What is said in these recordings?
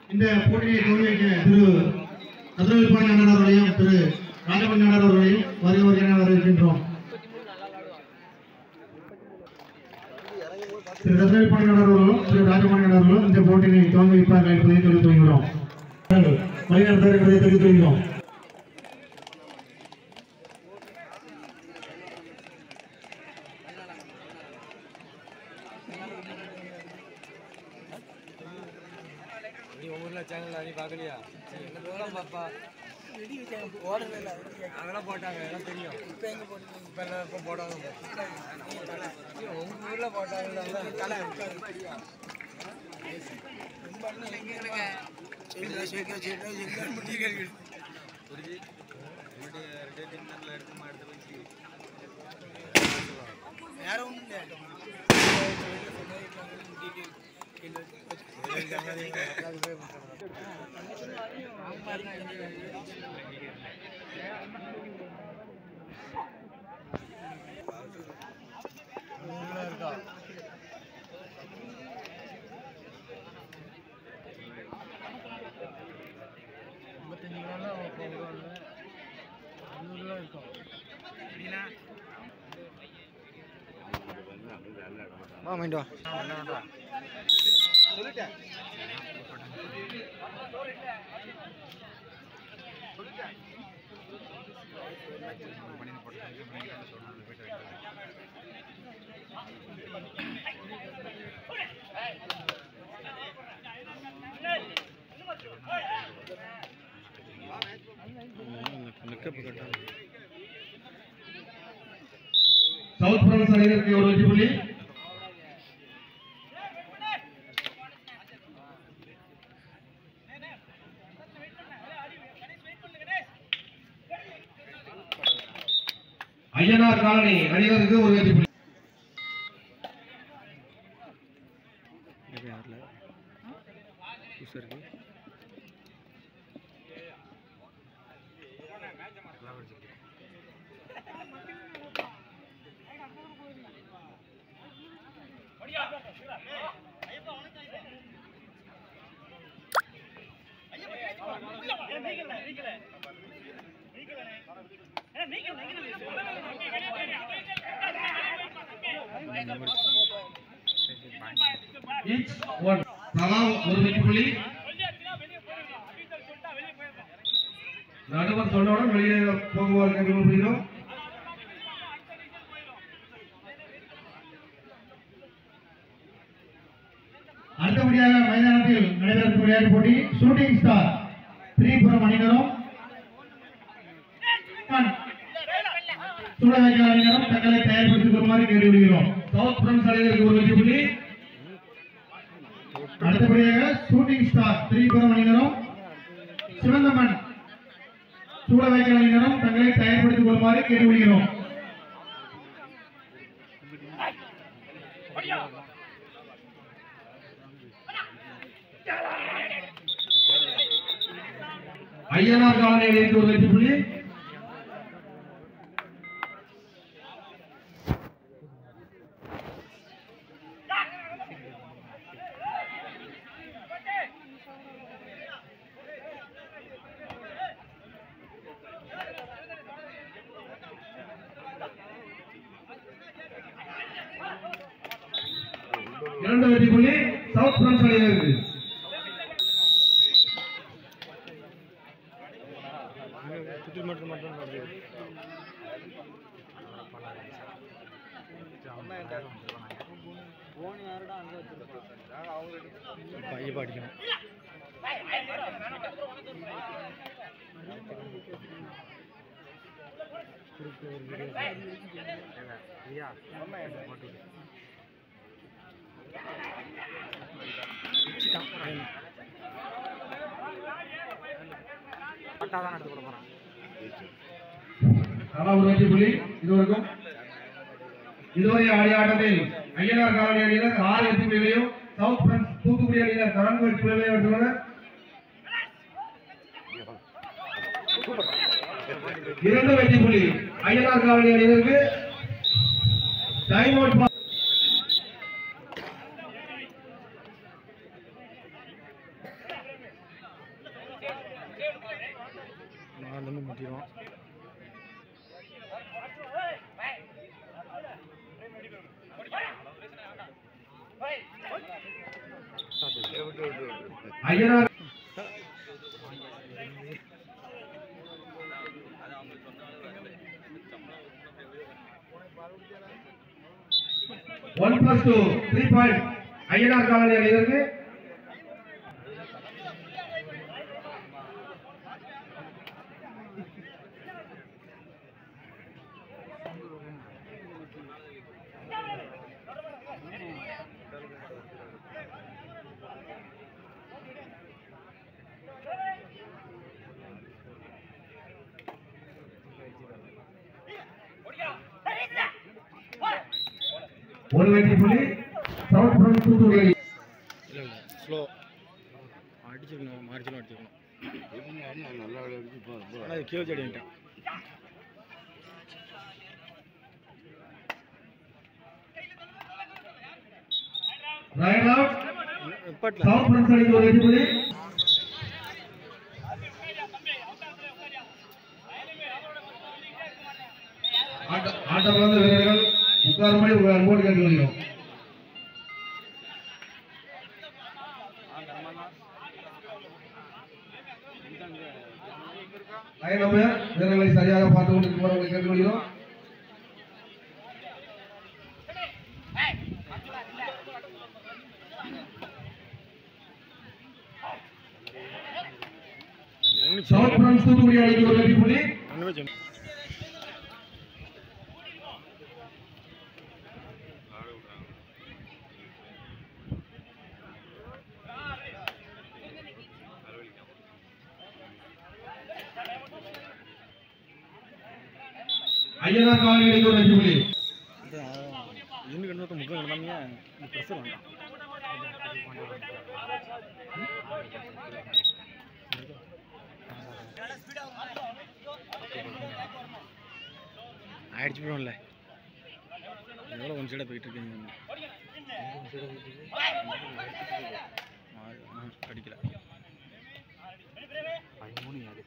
இந்த போட்டியை துவங்கி வைக்க திரு கதிரவிப்பாணி அண்ணன் அவர்களையும் திரு ராஜமணி அண்ணன் அவர்களையும் வருக வருக என வரவேற்கின்றோம் திரு கதிரவிப்பாணி அண்ணன் அவர்களும் திரு ராஜமணி அண்ணன் அவர்களும் இந்த போட்டியை துவங்கி வைப்பார்கள் என்பதை தெரிவித்து வருகிறோம் வழிநடத்தார் என்பதை தெரிவித்து வருகிறோம் நீ ஊர்ல சேனல் நீ பார்க்கலையா சரி, என்ன தூரம் பாப்பா அதெல்லாம் போட்டாங்க எல்லாம் தெரியும் இப்போ எங்க போட்டு இப்போ எல்லாம் இப்போ போடாங்க ஐயோ, உங்க ஊர்ல போட்டாங்க இருக்கா ஐம்பத்தஞ்சு கிலோலாம் போடுவாங்க நூறுலாம் இருக்கும் வா மைண்ட் வா சவுத் பிரான்ஸ் அணியினருக்கு ஒரு வெற்றி புள்ளி ஐயனார் காலனி அணியினருக்கு ஒரு வெற்றி புள்ளி Each one. தலா ஒரு வெற்றி புள்ளி நடுவர் சொன்னவுடன் வெளியே போகுவார் என்று விரும்புகிறோம் அடுத்தபடியாக மைதானத்தில் நடைபெறும் விளையாட்டு போட்டி ஷூட்டிங் ஸ்டார் திரிபுரம் அணியினரும் சூட வைக்கிற அணியினரும் தங்களை தயார்படுத்திக் கொள்ளுமாறு கேட்டுவிடுகிறோம் சவுத் பிரான்ஸ் அணியினருக்கு ஒரு வெற்றி புள்ளி அடுத்தபடியாக ஷூட்டிங் ஸ்டார் திரிபுரம் அணியினரும் சிவந்தமன் சூட வைக்கிற அணியினரும் தங்களை தயார்படுத்திக் கொள்ளுமாறு கேட்டுவிடுகிறோம் ஐயனார் காலனி அணிக்கு ஒரு வெற்றி புள்ளி இரண்டு வெற்றி புள்ளி சவுத் பிரான்ஸ் அணியினருக்கு சுற்றி மட்டும் மட்டும் வருது பைய படிக்கணும் பட்டாதான் எடுத்து கொடுக்க போறேன் தலா ஒரு வெற்றி புள்ளி இதுவரைக்கும் இதுவரை ஆடிய ஆட்டத்தில் ஐயனார் காலனி அணியினர் ஆறு வெற்றி புள்ளிகளையும் சவுத் பிரான்ஸ் தூத்துக்குடி அணியினர் நான்கு வெற்றி புள்ளிகளையும் எடுத்துள்ளனர் இரண்டு வெற்றி புள்ளி ஐயனார் காலனி அணியினருக்கு டைம் அவுட் பா- வந்து முட்டிடுவோம் Ayyanar one plus two three point Ayyanar colony அணியிலிருந்து ஒரு வெற்றி புள்ளி சவுத் புறம் தூத்துக்குடி அணி. இல்லை இல்லை ஸ்லோ அடிச்சிருக்கணும் மார்ஜினும் அடிச்சிருக்கணும் ஆனால் அது கீழே அடிக்கிட்டேன் ரைட் அவுட் நிப்பாட்டில் சவுத் புறம் அணிக்கு ஒரு வெற்றி புள்ளி ஆட்ட- ஆட்டம் வளர்ந்த வீரர்கள் உட்காரும்படி உங்கள் அன்போடு கேட்டுக்கொள்கிறோம் லைன் நம்பர் வீரர்களை சரியாக பார்த்து கொண்டிருக்குமாறு உங்களை கேட்டுக்கொள்கிறோம் ஒன்று சவுத் புறம் தூத்துக்குடி அணிக்கு ஒரு வெற்றி புள்ளி ஒன்றுமே சொன்ன ஐயனார் காலனி அணிக்கு ஒரு வெற்றி புள்ளி இன்னும் கண்டு முகம் கிடந்தாங்க இந்த ப்ரெஷர் வேண்டாம் ஆயிடுச்சு போடும்ல எவ்வளோ ஒன் சைடாக போயிட்டு இருக்கீங்க ஆ, ஆ, அடிக்கல பதிமூணு யாரு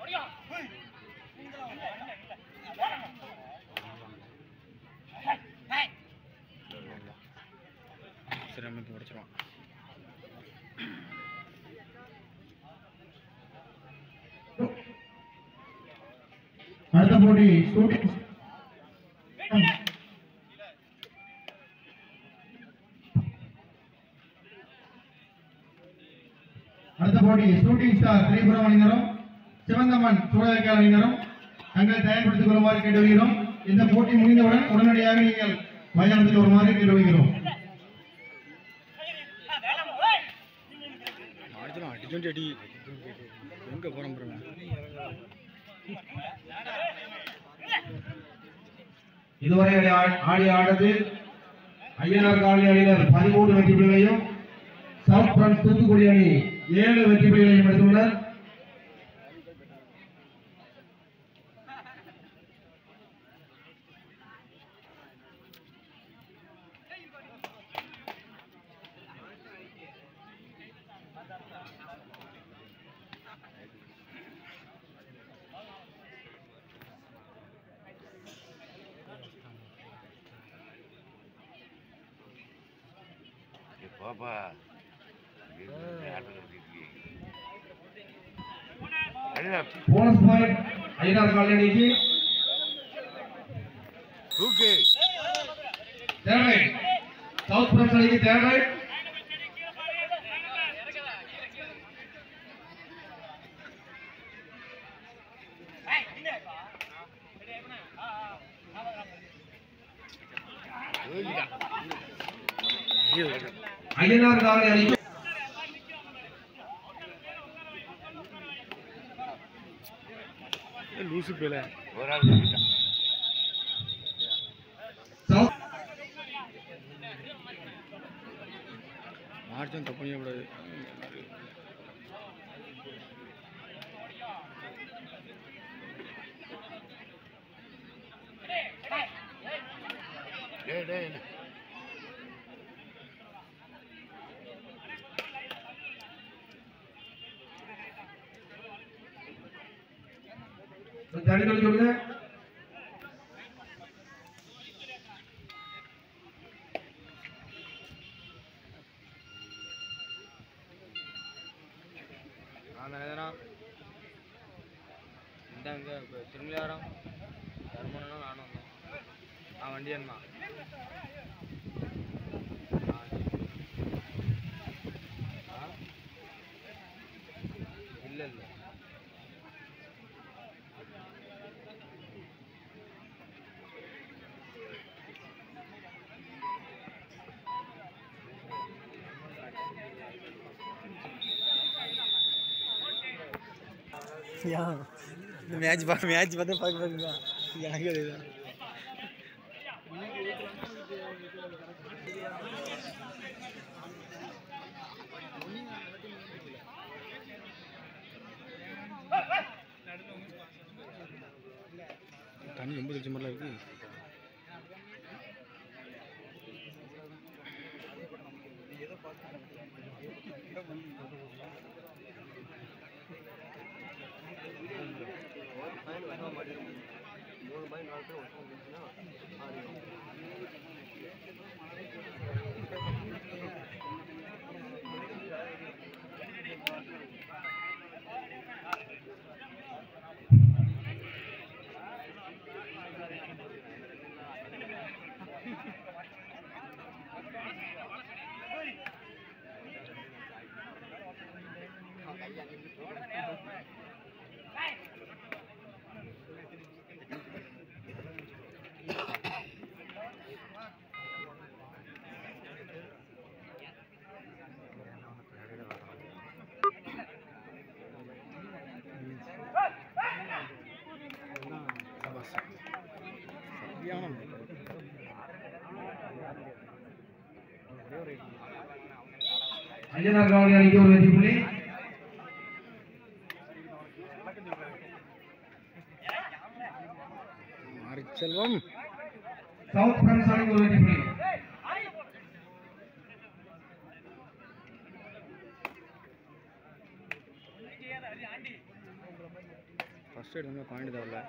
சரி அமைப்பு உடச்சிரும் அடுத்த போட்டி ஷூட்டிங் அடுத்த போட்டி ஷூட்டிங் ஸ்டார் திரிபுரம் அணியினரும் சிவந்தம்மன் சூழலைக்கால் அணியினரும் தங்களை தயார்படுத்திக் கொள்ளுமாறு கேட்டுக்கொள்கிறோம் இந்த போட்டி முடிந்தவுடன் உடனடியாக நீங்கள் மைதானத்தில் வருமாறு கேட்டுக்கொள்கிறோம் அடிச்சிடும் அடிச்சோண்டி அடி எங்கே போகிறோம் பாருங்க இதுவரை ஆடி- ஆடிய ஆட்டத்தில் ஐயனார் காலனி அணியினர் பதிமூன்று வெற்றி புள்ளிகளையும் சவுத் பிரான்ஸ் தூத்துக்குடி அணி ஏழு வெற்றி புள்ளிகளையும் எடுத்துள்ளனர் பாப்பா போனஸ் பாயிண்ட் ஐயனார் காலனி அணிக்கு தூக்கு தேவை சவுத் பிரான்ஸ் அணிக்கு தேவை ஐயனார் காலனி அணிக்கு லூசு பேல ஒரு ஆள் தூக்கிட்டான். சவுத் மார்ஜன் தப்பு பண்ணிடக்கூடாது டேய் டேய் தண்ணி தொழில் சொல்லுங்க நான் எதனா இந்த அங்கே இப்போ திருமலையாரம் தருமனா நானும் வந்தேன் நான் வண்டி அண்ணா இல்லை இல்லை மேட்ச் பா மேட்ச் பார்த்து பார்க்க பாருங்களா எனக்கு அதுதான் தண்ணி ரொம்ப தெரிச்ச மாதிரிலாம் இருக்கு ஐயனார் காவலி அணிக்கு ஒரு வெற்றி புள்ளி மாரிச்செல்வம் சவுத் பிரான்ஸ் அணிக்கு ஒரு வெற்றி புள்ளி ஃபர்ஸ்ட் எய்ட் வந்து பாயிண்ட் தரல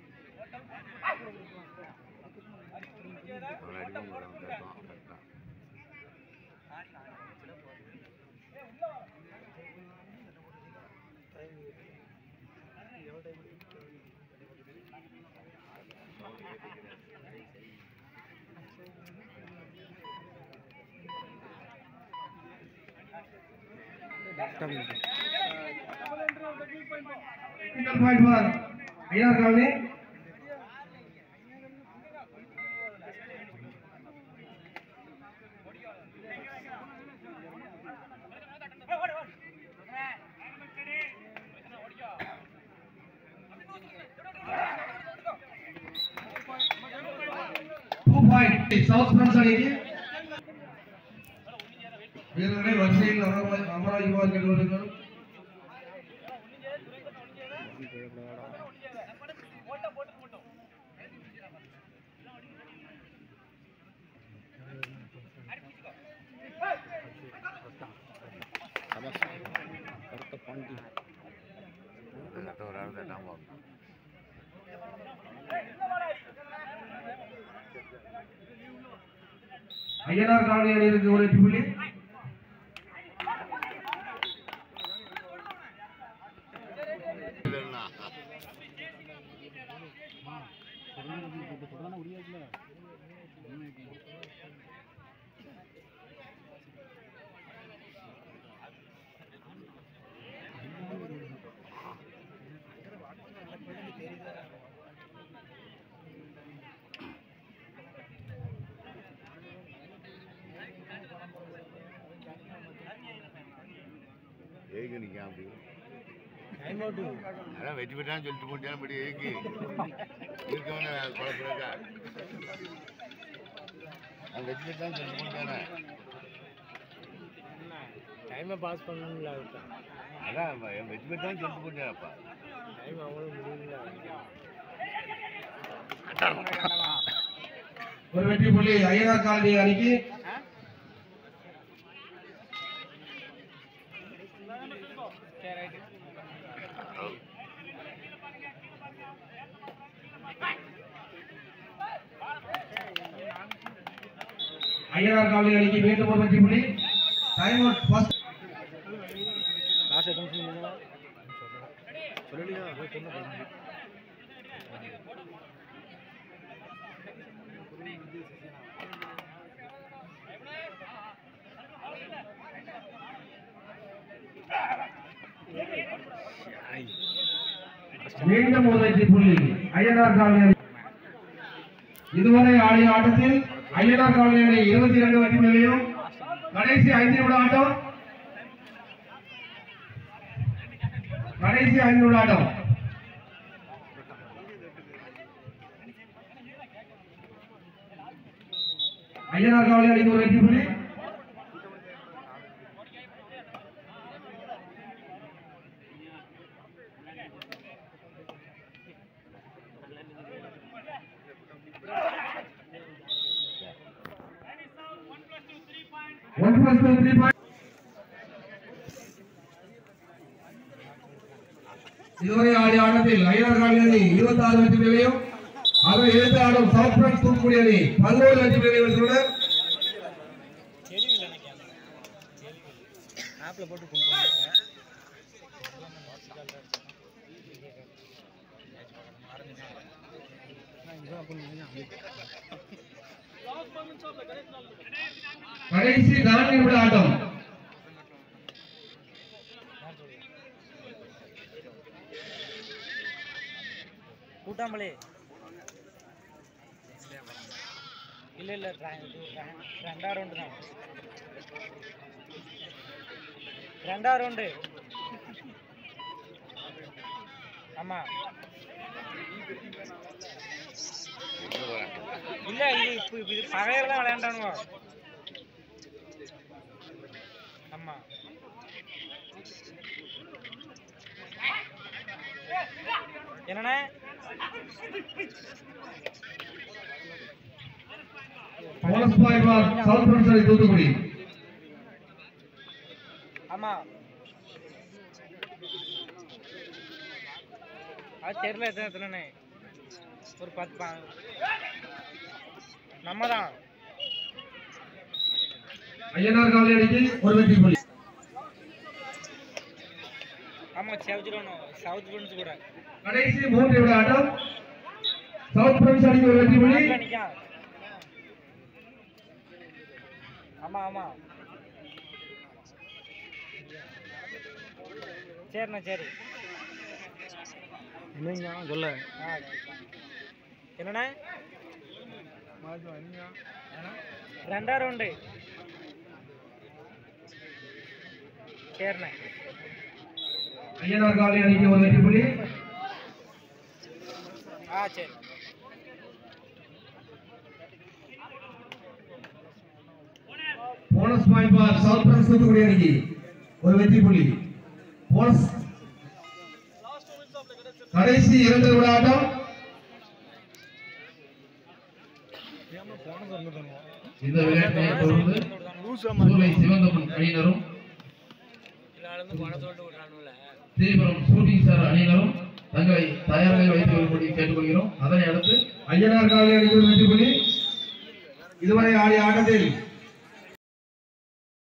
சிங்கிள் பாயிண்ட் ஃபார் ஐயனார் காவலி டூ பாயிண்ட் சவுத் பிரான்ஸ் அணிக்கு வீரர்களை வரிசையில் அமர அமராஜிவார் கேட்டுள்ளார்கள் கருத்த பாண்டி ஐயனார் காவலி அணியிற்கு ஒரு வெற்றி புள்ளி ஏங்க நீங்க அப்படி அதான் வெற்றி பெற்றான்னு சொல்லிட்டு போட்டேன் படி ஏக்கு இருக்கவன குழப்பறக்கா நான் வெற்றி பெற்றான்னு சொல்லிட்டு போட்டேனே டைமை பாஸ் பண்ணணும்ல அதுதான் அதான் அவன் வெற்றி பெற்றான்னு சொல்லிட்டு போட்டேன்ப்பா டைம் அவங்களும் முடியல ஒரு வெற்றி புள்ளி ஐயனார் காலனி அணிக்கு ஐயனார் காவலி அணிக்கு மீண்டும் ஒரு வெற்றி புள்ளி டைம் அவுட் ஃபர்ஸ்ட் லாஸ்ட் எத்தனை நிமிஷம் முடிஞ்சதா? சொல்லலையா சொன்ன பதினஞ்சு. ஐ. மீண்டும் ஒரு வெற்றி புள்ளி ஐயனார் காவலி அணி இதுவரை ஆடிய ஆட்டத்தில் ஐயனார் காவலி அணி இருபத்தி இரண்டு வெற்றி புள்ளியும் கடைசி ஐந்து நிமிட ஆட்டம் கடைசி ஐந்து நிமிட ஆட்டம் ஐயனார் காவலி அணிக்கு ஒரு வெற்றி புள்ளி one plus two three point இதுவரை ஆடிய ஆட்டத்தில் ஐயனார் காவலி அணி இருபத்தி ஆறு வெற்றி புள்ளிகளையும் அதை எதிர்த்து ஆடும் சவுத் பிரான்ஸ் தூத்துக்குடி அணி பதினோரு வெற்றி புள்ளிகளை வென்றுள்ளனர் ஆப்ல போட்டு கொண்டு வந்தேன் கடைசி நான்கு நிமிட ஆட்டம் கூட்டாம்பளி இல்ல இல்ல ரெண்டா ரவுண்டு தான் ரெண்டா ரவுண்டு ஆமா இல்ல இது இப்ப இது பகையில தான் விளையாண்டானுவோ ஆமா என்னண்ணே bonus point for south France அணி தூத்துக்குடி ஆமா அது தெரியல எத்தனை எத்தனைண்ணே ஒரு பத்து பா நம்ம தான் ஐயனார் காவலி அணிக்கு ஒரு வெற்றி புள்ளி ஆமா செவச்சிடணும் சவுத் ஃப்ரெண்ட்ஸ் கூட கடைசி மூன்று நிமிட ஆட்டம் சவுத் பிரான்ஸ் அணிக்கு ஒரு வெற்றி புள்ளி நாட்டுல நிக்கான். ஆமா ஆமா சரிண்ணா சரி என்னங்க சொல்ல ஆ என்னண்ணே ரெண்டா ரவுண்டு சரிண்ணே ஐயனார் காவலி அணிக்கு ஒரு வெற்றி புள்ளி ஆ சரி bonus point for south France Thoothukudi அணிக்கு ஒரு வெற்றி புள்ளி போனஸ் கடைசி இரண்டு நிமிட ஆட்டம் இந்த விளையாட்டை தொடர்ந்து சூளை சிவந்தமன் அணியினரும் தீவிரம் ஷூட்டிங் ஸ்டார் அணியினரும் தங்களை தயாராக வைத்துக் கொள்ளும்படி கேட்டுக்கொள்கிறோம் அதனை அடுத்து ஐயனார் காவலி அணிக்கு ஒரு வெற்றி புள்ளி இதுவரை ஆடிய ஆட்டத்தில்